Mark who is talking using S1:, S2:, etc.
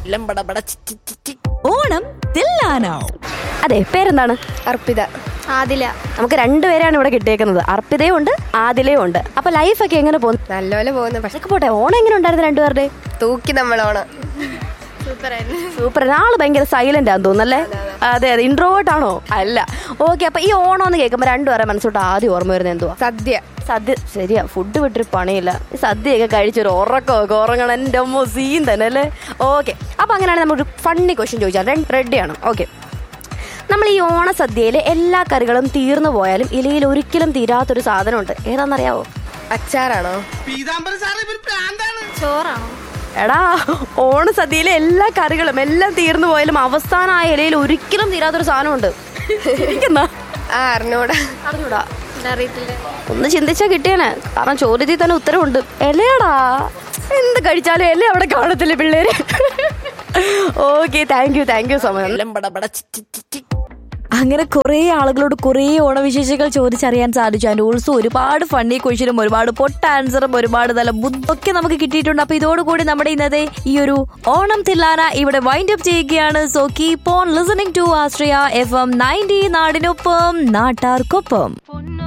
S1: ഓണം തില്ലാനോ
S2: അതെ പേരെന്താണ്
S3: അർപ്പിത ആദില
S2: നമുക്ക് രണ്ടുപേരാണ് ഇവിടെ കിട്ടിയേക്കുന്നത് അർപ്പിതയും ഉണ്ട് ആദിലയും ഉണ്ട് അപ്പൊ ലൈഫൊക്കെ എങ്ങനെ പോകുന്നു
S3: നല്ലപോലെ പോകുന്നു പക്ഷെ
S2: അതൊക്കെ പോട്ടെ ഓണം എങ്ങനെ ഉണ്ടായിരുന്നു രണ്ടുപേരുടെ
S3: തൂക്കി നമ്മളോണം സൂപ്പറായിരുന്നു
S2: സൂപ്പർ ആള് ഭയങ്കര സൈലന്റ് ആണെന്ന് തോന്നുന്നല്ലേ അതെ അതെ ഇൻട്രോവേർട്ട് ആണോ അല്ല ഓക്കെ അപ്പൊ ഈ ഓണം എന്ന് കേൾക്കുമ്പോ രണ്ടുപേരെ മനസ്സോട്ട് ആദ്യം ഓർമ്മ വരുന്നത് എന്തുവാ
S3: സദ്യ
S2: സദ്യ ശരിയാ ഫുഡ് വിട്ടൊരു പണിയില്ല ഈ സദ്യയൊക്കെ കഴിച്ചൊരു ഉറക്കമൊക്കെ ഉറങ്ങണം എൻ്റെ അമ്മ സീൻ തന്നെ അല്ലേ ഓക്കെ അപ്പൊ അങ്ങനെയാണെങ്കിൽ നമ്മളൊരു ഫണ്ണി ക്വസ്റ്റ്യൻ ചോദിച്ചാൽ റെഡിയാണ് ഓക്കെ നമ്മൾ ഈ ഓണസദ്യയിൽ എല്ലാ കറികളും തീർന്നു പോയാലും ഇലയിൽ ഒരിക്കലും തീരാത്തൊരു സാധനമുണ്ട് ഏതാണെന്നറിയാവോ
S3: അച്ചാറാണോ
S4: ചോറാണോ
S2: എടാ ഓണസദ്യയിലെ എല്ലാ കറികളും എല്ലാം തീർന്നു പോയാലും അവസാനം ആ ഇലയിൽ ഒരിക്കലും തീരാത്തൊരു സാധനമുണ്ട് ഇരിക്കുന്നാ?
S3: ആ അറിഞ്ഞൂടാ
S2: അറിഞ്ഞൂടാ
S4: അറിയത്തില്ല
S2: ഒന്ന് ചിന്തിച്ചാ കിട്ടിയാനെ കാരണം ചോദ്യത്തിൽ തന്നെ ഉത്തരവുണ്ട് എലയാടാ എന്ത് കഴിച്ചാലും എല അവിടെ കാണത്തില്ല പിള്ളേര് okay thank you thank you so much
S1: അങ്ങനെ കുറെ ആളുകളോട് കുറെ ഓണവിശേഷങ്ങൾ ചോദിച്ചറിയാൻ സാധിച്ചു ആൻഡ് ഓൾസോ ഒരുപാട് ഫണ്ണി ക്വസ്റ്റ്യനും ഒരുപാട് പൊട്ട ആൻസറും ഒരുപാട് നല്ല ബുദ്ധൊക്കെ നമുക്ക് കിട്ടിയിട്ടുണ്ട് അപ്പൊ ഇതോടുകൂടി നമ്മുടെ ഇന്നത്തെ ഈ ഒരു ഓണം തില്ലാന ഇവിടെ വൈൻഡ് അപ്പ് ചെയ്യുകയാണ് so keep on listening to Astria F M ninety നാടിനൊപ്പം നാട്ടാർക്കൊപ്പം